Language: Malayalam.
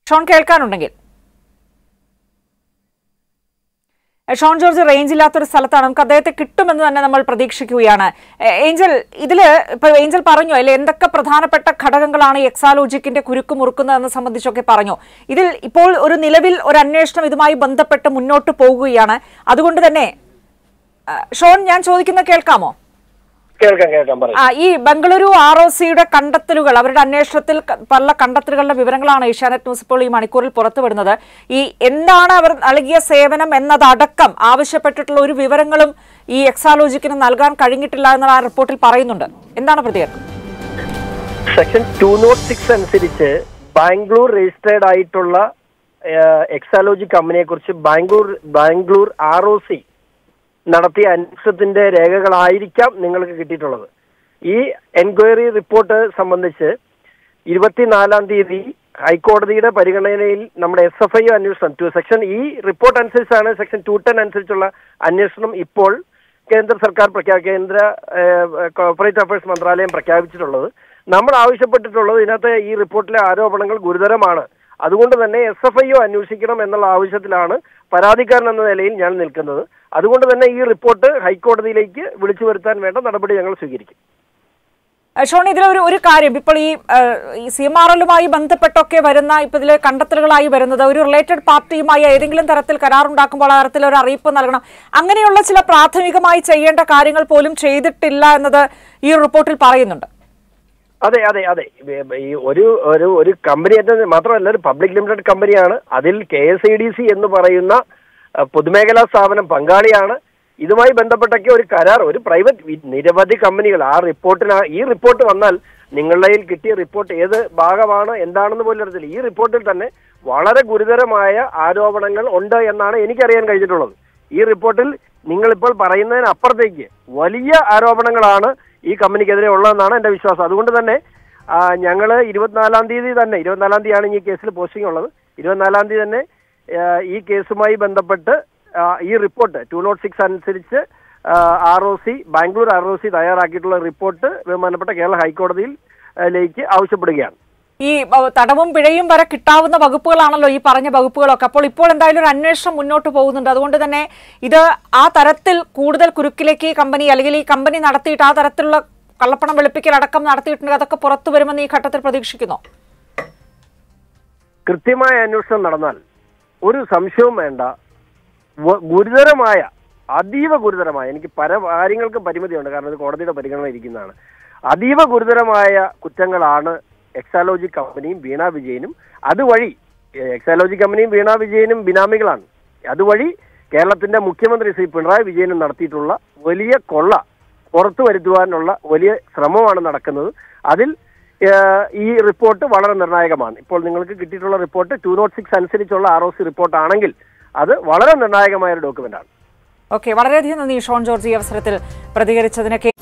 ഷോൺ കേൾക്കാനുണ്ടെങ്കിൽ ഷോൺ ജോർജ് റേഞ്ച് ഇല്ലാത്തൊരു സ്ഥലത്താണ് നമുക്ക് അദ്ദേഹത്തെ കിട്ടുമെന്ന് തന്നെ നമ്മൾ പ്രതീക്ഷിക്കുകയാണ് എ- ഏഞ്ചൽ ഇതില് ഇപ്പൊ ഏഞ്ചൽ പറഞ്ഞു അല്ലെ എന്തൊക്കെ പ്രധാനപ്പെട്ട ഘടകങ്ങളാണ് ഈ എക്സാലോജിക്കിന്റെ കുരുക്ക് മുറുക്കുന്നതെന്ന് സംബന്ധിച്ചൊക്കെ പറഞ്ഞു ഇതിൽ ഇപ്പോൾ ഒരു നിലവിൽ ഒരു അന്വേഷണം ഇതുമായി ബന്ധപ്പെട്ട് മുന്നോട്ട് പോകുകയാണ് അതുകൊണ്ട് തന്നെ ആ, ഷോൺ ഞാൻ ചോദിക്കുന്ന കേൾക്കാമോ കേൾക്കാം കേൾക്കാം പറയും ആ, ഈ ബംഗളൂരു ആർ ഒ സിയുടെ കണ്ടെത്തലുകൾ അവരുടെ അന്വേഷണത്തിൽ ക- പല കണ്ടെത്തലുകളുടെ വിവരങ്ങളാണ് ഏഷ്യാനെറ്റ് ന്യൂസ് ഇപ്പോൾ ഈ മണിക്കൂറിൽ പുറത്തുവിടുന്നത് ഈ എന്താണ് അവർ നൽകിയ സേവനം എന്നതടക്കം ആവശ്യപ്പെട്ടിട്ടുള്ള ഒരു വിവരങ്ങളും ഈ എക്സാലോജിക്കിന് നൽകാൻ കഴിഞ്ഞിട്ടില്ല എന്ന് ആ റിപ്പോർട്ടിൽ പറയുന്നുണ്ട് എന്താണ് പ്രതികരണം സെക്ഷൻ ടു നോട്ട് സിക്സ് അനുസരിച്ച് ബാംഗ്ലൂർ രജിസ്റ്റേർഡ് ആയിട്ടുള്ള എക്സാലോജി കമ്പനിയെ കുറിച്ച് Bangalore Bangalore R O C നടത്തിയ അന്വേഷണത്തിന്റെ രേഖകളായിരിക്കാം നിങ്ങൾക്ക് കിട്ടിയിട്ടുള്ളത് ഈ എൻക്വയറി റിപ്പോർട്ട് സംബന്ധിച്ച് ഇരുപത്തിനാലാം തീയതി ഹൈക്കോടതിയുടെ പരിഗണനയിൽ നമ്മുടെ എസ് എഫ് ഐ അന്വേഷണം ടു സെക്ഷൻ ഈ റിപ്പോർട്ട് അനുസരിച്ചാണ് സെക്ഷൻ ടു ടെൻ അനുസരിച്ചുള്ള അന്വേഷണം ഇപ്പോൾ കേന്ദ്ര സർക്കാർ പ്രഖ്യാ കേന്ദ്ര കോർപ്പറേറ്റ് അഫയേഴ്സ് മന്ത്രാലയം പ്രഖ്യാപിച്ചിട്ടുള്ളത് നമ്മൾ ആവശ്യപ്പെട്ടിട്ടുള്ളത് ഇതിനകത്ത് ഈ റിപ്പോർട്ടിലെ ആരോപണങ്ങൾ ഗുരുതരമാണ് അതുകൊണ്ട് തന്നെ എസ് എഫ് ഐ ഒ അന്വേഷിക്കണം എന്നുള്ള ആവശ്യത്തിലാണ് പരാതിക്കാരൻ എന്ന നിലയിൽ ഞാൻ നിൽക്കുന്നത് അതുകൊണ്ട് തന്നെ ഈ റിപ്പോർട്ട് ഹൈക്കോടതിയിലേക്ക് വിളിച്ചു വരുത്താൻ വേണ്ട നടപടി ഞങ്ങൾ സ്വീകരിക്കും ആ, ഷോൺ ഇതിലൊരു ഒരു കാര്യം ഇപ്പോൾ ഈ ആ, ഈ സി എം ആർ എല്ലുമായി ബന്ധപ്പെട്ടൊക്കെ വരുന്ന ഇപ്പൊ ഇതിലെ കണ്ടെത്തലുകളായി വരുന്നത് ഒരു റിലേറ്റഡ് പാർട്ടിയുമായി ഏതെങ്കിലും തരത്തിൽ കരാറുണ്ടാക്കുമ്പോൾ ആ തരത്തിൽ ഒരു അറിയിപ്പ് നൽകണം അങ്ങനെയുള്ള ചില പ്രാഥമികമായി ചെയ്യേണ്ട കാര്യങ്ങൾ പോലും ചെയ്തിട്ടില്ല എന്നത് ഈ റിപ്പോർട്ടിൽ പറയുന്നുണ്ട് അതെ അതെ അതെ ഈ- ഈ ഒരു ഒരു ഒരു കമ്പനി ആയിട്ട് മാത്രമല്ല ഒരു പബ്ലിക് ലിമിറ്റഡ് കമ്പനിയാണ് അതിൽ K S I D C എന്ന് പറയുന്ന അഹ്, പൊതുമേഖലാ സ്ഥാപനം പങ്കാളിയാണ് ഇതുമായി ബന്ധപ്പെട്ടൊക്കെ ഒരു കരാർ ഒരു പ്രൈവറ്റ് വി- നിരവധി കമ്പനികൾ ആ റിപ്പോർട്ടിന് ഈ റിപ്പോർട്ട് വന്നാൽ നിങ്ങളുടെ കയ്യിൽ കിട്ടിയ റിപ്പോർട്ട് ഏത് ഭാഗമാണ് എന്താണെന്ന് പോലും അറിയത്തില്ല ഈ റിപ്പോർട്ടിൽ തന്നെ വളരെ ഗുരുതരമായ ആരോപണങ്ങൾ ഉണ്ട് എന്നാണ് എനിക്കറിയാൻ കഴിഞ്ഞിട്ടുള്ളത് ഈ റിപ്പോർട്ടിൽ നിങ്ങളിപ്പോൾ പറയുന്നതിനപ്പുറത്തേക്ക് വലിയ ആരോപണങ്ങളാണ് ഈ കമ്പനിക്കെതിരെ ഉള്ളതെന്നാണ് എൻ്റെ വിശ്വാസം അതുകൊണ്ട് തന്നെ ഞങ്ങൾ ഇരുപത്തിനാലാം തീയതി തന്നെ ഇരുപത്തിനാലാം തീയതിയാണ് ഈ കേസിൽ പോസ്റ്റിംഗ് ഉള്ളത് ഇരുപത്തിനാലാം തീയതി തന്നെ ആ, ഈ കേസുമായി ബന്ധപ്പെട്ട് ആ, ഈ റിപ്പോർട്ട് ടു നോട്ട് സിക്സ് അനുസരിച്ച് R O C Bangalore R O C തയ്യാറാക്കിയിട്ടുള്ള റിപ്പോർട്ട് ബഹുമാനപ്പെട്ട കേരള ഹൈക്കോടതിയിൽ ആ, ലേക്ക് ആവശ്യപ്പെടുകയാണ് ഈ ആ, തടവും പിഴയും വരെ കിട്ടാവുന്ന വകുപ്പുകളാണല്ലോ ഈ പറഞ്ഞ വകുപ്പുകളൊക്കെ അപ്പോൾ ഇപ്പോൾ എന്തായാലും ഒരു അന്വേഷണം മുന്നോട്ട് പോകുന്നുണ്ട് അതുകൊണ്ട് തന്നെ ഇത് ആ തരത്തിൽ കൂടുതൽ കുരുക്കിലേക്ക് ഈ കമ്പനി അല്ലെങ്കിൽ ഈ കമ്പനി നടത്തിയിട്ട് ആ തരത്തിലുള്ള കള്ളപ്പണം വെളുപ്പിക്കൽ അടക്കം നടത്തിയിട്ടുണ്ടെങ്കിൽ അതൊക്കെ പുറത്തു വരുമെന്ന് ഈ ഘട്ടത്തിൽ പ്രതീക്ഷിക്കുന്നു കൃത്യമായ അന്വേഷണം നടന്നാൽ ഒരു സംശയവും വേണ്ട വ- ഗുരുതരമായ അതീവ ഗുരുതരമായ എനിക്ക് പല കാര്യങ്ങൾക്കും പരിമിതിയുണ്ട് കാരണം ഇത് കോടതിയുടെ പരിഗണന ഇരിക്കുന്നതാണ് അതീവ ഗുരുതരമായ കുറ്റങ്ങളാണ് എക്സാലോജി കമ്പനിയും വീണ വിജയനും അതുവഴി എ- എക്സാലോജി കമ്പനിയും വീണ വിജയനും ബിനാമികളാണ് അതുവഴി കേരളത്തിന്റെ മുഖ്യമന്ത്രി ശ്രീ പിണറായി വിജയനും നടത്തിയിട്ടുള്ള വലിയ കൊള്ള പുറത്തു വരുത്തുവാനുള്ള വലിയ ശ്രമമാണ് നടക്കുന്നത് അതിൽ ഏഹ്, ഈ റിപ്പോർട്ട് വളരെ നിർണായകമാണ് ഇപ്പോൾ നിങ്ങൾക്ക് കിട്ടിയിട്ടുള്ള റിപ്പോർട്ട് ടു നോട്ട് സിക്സ് അനുസരിച്ചുള്ള ആർ ഒ സി റിപ്പോർട്ട് ആണെങ്കിൽ അത് വളരെ നിർണായകമായ ഒരു ഡോക്യുമെന്റ് ആണ് ഓക്കെ വളരെയധികം നന്ദി ഷോൺ ജോർജ് ഈ അവസരത്തിൽ പ്രതികരിച്ചതിന്